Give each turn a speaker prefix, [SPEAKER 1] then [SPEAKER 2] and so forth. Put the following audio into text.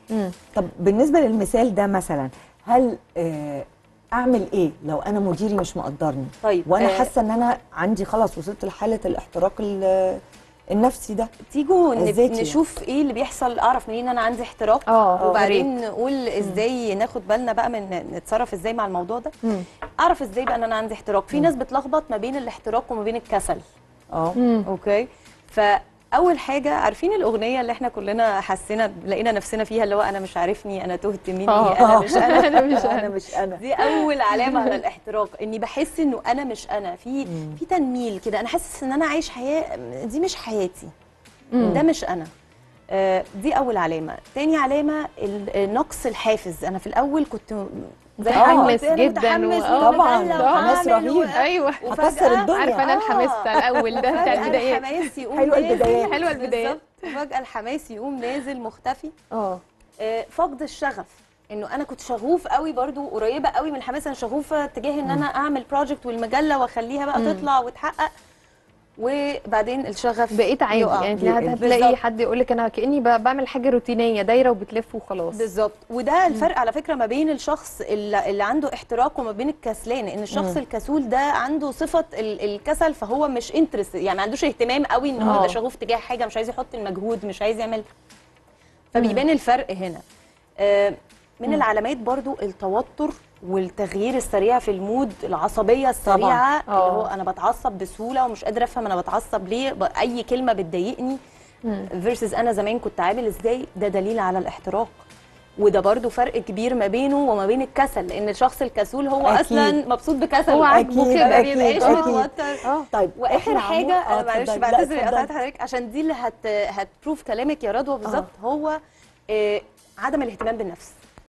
[SPEAKER 1] مم.
[SPEAKER 2] طب بالنسبه للمثال ده مثلا هل آه، اعمل ايه لو انا مديري مش مقدرني
[SPEAKER 3] طيب
[SPEAKER 2] وانا
[SPEAKER 3] آه،
[SPEAKER 2] حاسه ان انا عندي خلاص وصلت لحاله الاحتراق ال- النفسي ده
[SPEAKER 3] تيجوا نب-
[SPEAKER 2] الذاتي.
[SPEAKER 3] نشوف ايه اللي بيحصل اعرف منين ان انا عندي احتراق
[SPEAKER 1] اه
[SPEAKER 3] وبعدين نقول ازاي ناخد بالنا بقى من نتصرف ازاي مع الموضوع ده
[SPEAKER 1] مم.
[SPEAKER 3] اعرف ازاي بقى ان انا عندي احتراق في ناس بتلخبط ما بين الاحتراق وما بين الكسل
[SPEAKER 2] اه
[SPEAKER 1] مم.
[SPEAKER 3] اوكي فاول حاجه عارفين الاغنيه اللي احنا كلنا حسينا لقينا نفسنا فيها اللي هو انا مش عارفني انا تهت مني
[SPEAKER 1] آه.
[SPEAKER 3] انا مش انا
[SPEAKER 1] انا مش
[SPEAKER 2] انا
[SPEAKER 1] انا
[SPEAKER 2] مش انا
[SPEAKER 3] دي اول علامه على الاحتراق اني بحس انه انا مش انا في في تنميل كده انا حاسس ان انا عايش حياه دي مش حياتي
[SPEAKER 1] مم.
[SPEAKER 3] ده مش انا آه، دي اول علامه تاني علامه ال- نقص الحافز انا في الاول كنت زي ما
[SPEAKER 1] متحمس
[SPEAKER 3] قلت أنا
[SPEAKER 1] جدا
[SPEAKER 3] متحمس
[SPEAKER 1] و-
[SPEAKER 2] طبعاً،
[SPEAKER 3] ومتدلع
[SPEAKER 2] ده حماس
[SPEAKER 3] وهعمل
[SPEAKER 2] رهيب.
[SPEAKER 3] و-
[SPEAKER 1] ايوه
[SPEAKER 2] هكسر
[SPEAKER 3] وفجأة-
[SPEAKER 2] الدنيا.
[SPEAKER 1] عارفه انا
[SPEAKER 3] آه.
[SPEAKER 1] الحماس بتاع الاول ده بتاع
[SPEAKER 3] فجأة
[SPEAKER 1] البدايات
[SPEAKER 3] الحماس يقوم
[SPEAKER 2] حلوة
[SPEAKER 3] نازل.
[SPEAKER 2] البدايات.
[SPEAKER 1] حلوة البدايات.
[SPEAKER 3] بالظبط. فجأة الحماس يقوم نازل مختفي
[SPEAKER 1] اه
[SPEAKER 3] آه، فقد الشغف انه انا كنت شغوف قوي برضو قريبه قوي من الحماس انا شغوفه تجاه ان انا اعمل بروجكت والمجله واخليها بقى تطلع وتحقق وبعدين الشغف
[SPEAKER 1] بقيت عادي
[SPEAKER 3] يقع.
[SPEAKER 1] يعني تلاقي- هتلاقي
[SPEAKER 3] بالظبط.
[SPEAKER 1] حد يقول لك انا كاني ب- بعمل حاجه روتينيه دايره وبتلف وخلاص
[SPEAKER 3] بالظبط وده الفرق على فكره ما بين الشخص اللي, اللي عنده احتراق وما بين الكسلان ان الشخص الكسول ده عنده صفه ال- الكسل فهو مش انترست يعني ما عندوش اهتمام قوي ان هو
[SPEAKER 1] آه.
[SPEAKER 3] يبقى شغوف تجاه حاجه مش عايز يحط المجهود مش عايز يعمل فبيبان الفرق هنا آه، من العلامات برضو التوتر والتغيير السريع في المود العصبيه السريعه اللي
[SPEAKER 1] آه.
[SPEAKER 3] هو انا بتعصب بسهوله ومش قادره افهم انا بتعصب ليه ب- اي كلمه بتضايقني فيرسز انا زمان كنت عامل ازاي ده دليل على الاحتراق وده برضو فرق كبير ما بينه وما بين الكسل لان الشخص الكسول هو
[SPEAKER 2] أكيد.
[SPEAKER 3] اصلا مبسوط بكسله
[SPEAKER 1] هو عاجبه
[SPEAKER 2] أكيد،
[SPEAKER 1] كده
[SPEAKER 3] ما
[SPEAKER 2] أكيد،
[SPEAKER 3] بيبقاش
[SPEAKER 2] أكيد.
[SPEAKER 3] متوتر
[SPEAKER 1] اه
[SPEAKER 2] طيب
[SPEAKER 3] واخر
[SPEAKER 2] إحنا
[SPEAKER 3] حاجه
[SPEAKER 2] عمو- آه،
[SPEAKER 3] آه، معلش
[SPEAKER 2] اتفضلي. لا،
[SPEAKER 3] بعتذر
[SPEAKER 2] اتفضلي.
[SPEAKER 3] قطعت حضرتك عشان دي اللي هت هتبروف كلامك يا رضوى بالظبط هو آه، عدم الاهتمام بالنفس